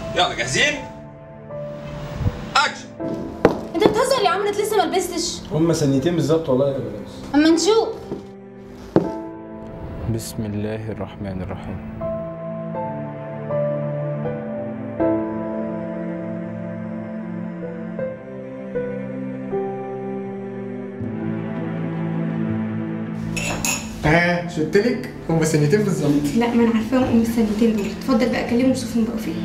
يلا جاهزين؟ اكشن انت بتهزر يا عم انت لسه ما لبستش هما ثانيتين بالظبط والله يا بلاش اما نشوف بسم الله الرحمن الرحيم ها شدتلك هم ثانيتين بالظبط لا ما انا عارفاهم ام السنتين دول اتفضل بقى كلمهم وشوفهم بقوا فين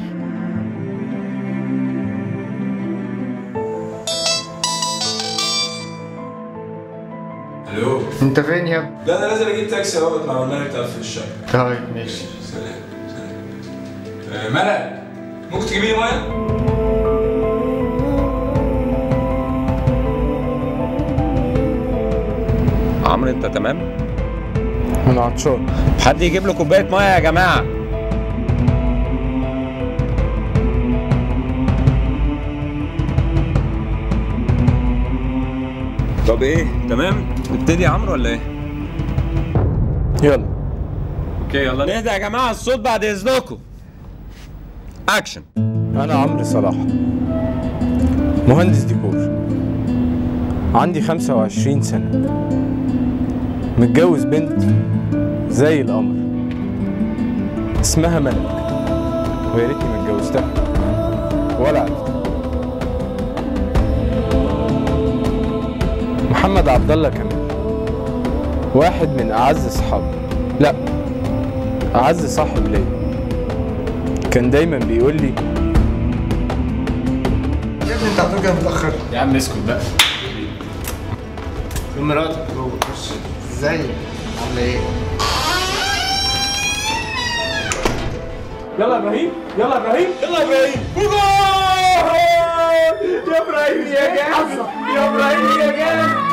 الو انت فين يا ابني؟ لا انا لازم اجيب تاكسي اهوت مع برنامج تقفل الشقه طيب ماشي سلام سلام آه، ملك ممكن تجيبي لي ميه؟ عمرو انت تمام؟ انا عطشان حد يجيب له كوبايه ميه يا جماعه طب ايه تمام نبتدي يا عمرو ولا ايه يلا اوكي يلا نهدى يا جماعه الصوت بعد اذنكم اكشن انا عمرو صلاح مهندس ديكور عندي 25 سنة متجوز بنت زي القمر اسمها ملك ويا ريتني ما اتجوزتها ولا عرفتها محمد عبد الله كمال واحد من اعز اصحابي لا اعز صاحب ليا كان دايما بيقول لي يا ابني انت على طول كده متاخر يا عم اسكت بقى في مراتك جوه خش ازيك عامله ايه؟ يلا يا ابراهيم يلا يا ابراهيم يلا يا ابراهيم جول يا ابراهيم يا جامد يا ابراهيم يا جامد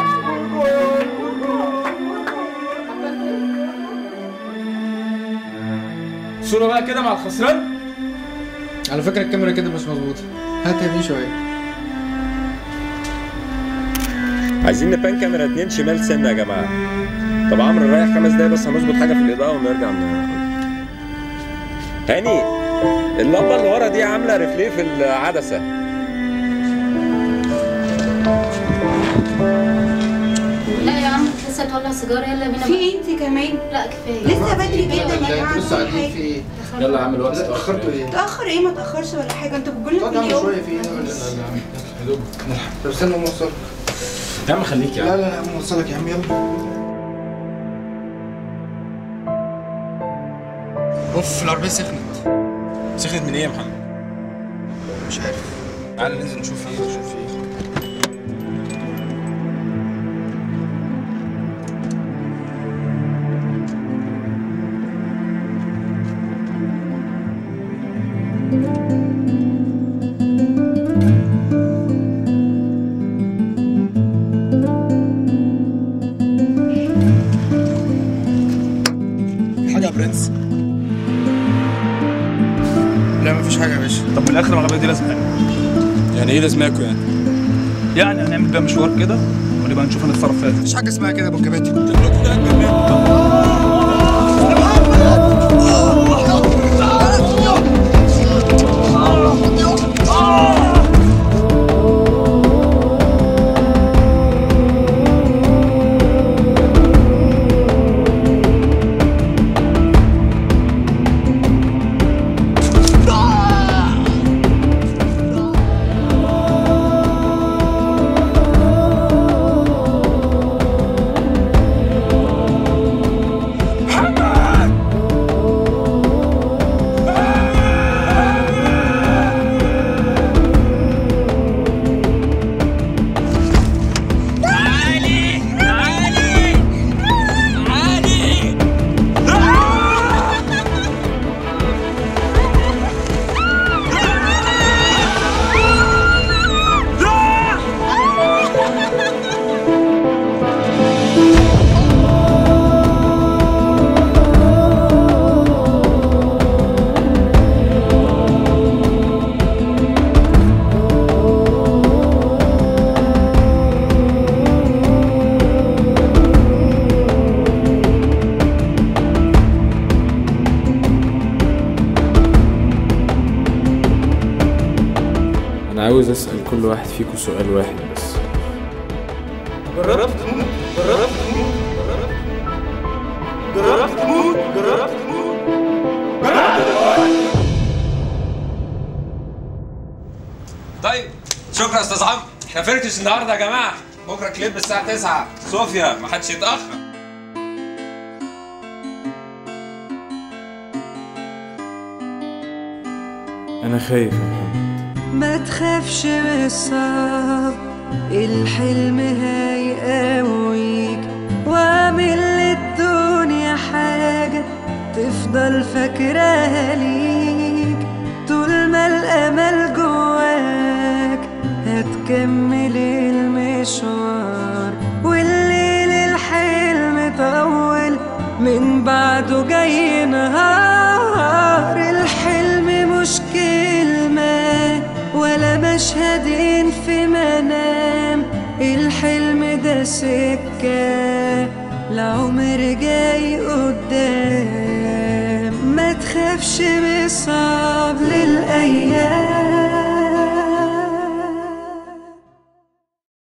صورة بقى كده مع الخسران على فكره الكاميرا كده مش مظبوطه هات يا بيه شويه عايزين نبان كاميرا اتنين شمال سنه يا جماعه طب عمرو رايح خمس دقايق بس هنظبط حاجه في الاضاءه ونرجع من هاني اللمبه اللي ورا دي عامله ريفليه في العدسه لا يا عم لسه تولع سيجاره يلا بينا في بقى. ايه انت كمان لا كفايه لسه بدري جدا يا جماعه بص في قاعدين في حاجه ايه؟ يلا يا عم الوقت لا اتاخرتوا ايه؟ تاخر ايه ما تاخرش ولا حاجه انت بتقول لك اقعد كل اعمل يوم شويه في ايه؟ لا لا لا يا دوب طب استنى اقوم اوصلك يا عم خليك يا لا عم لا لا اقوم اوصلك يا عم يلا اوف العربيه سخنت سخنت من ايه يا محمد؟ مش عارف تعالى ننزل نشوف ايه نشوف ايه حاجه يا برنس لا مفيش حاجه يا باشا طب من الاخر العربيه دي لازمه يعني ايه لازماكوا يعني؟ يعني هنعمل بيها مشوار كده ونبقى نشوف هنتصرف فيها مفيش حاجه اسمها كده يا ابو الكباتن عاوز اسال كل واحد فيكم سؤال واحد بس طيب شكرا يا استاذ عمرو احنا فركش النهارده يا جماعه بكره كليب الساعه 9 صوفيا ما حدش يتاخر انا خايف يا محمد ما تخافش من الصعب الحلم هيقويك واعمل للدنيا حاجة تفضل فاكراها ليك طول ما الأمل جواك هتكمل المشوار والليل الحلم طول من بعده جاي نهار الحلم مش كلمة ولا مشهدين في منام الحلم ده سكة العمر جاي قدام ما تخافش من الصعب للأيام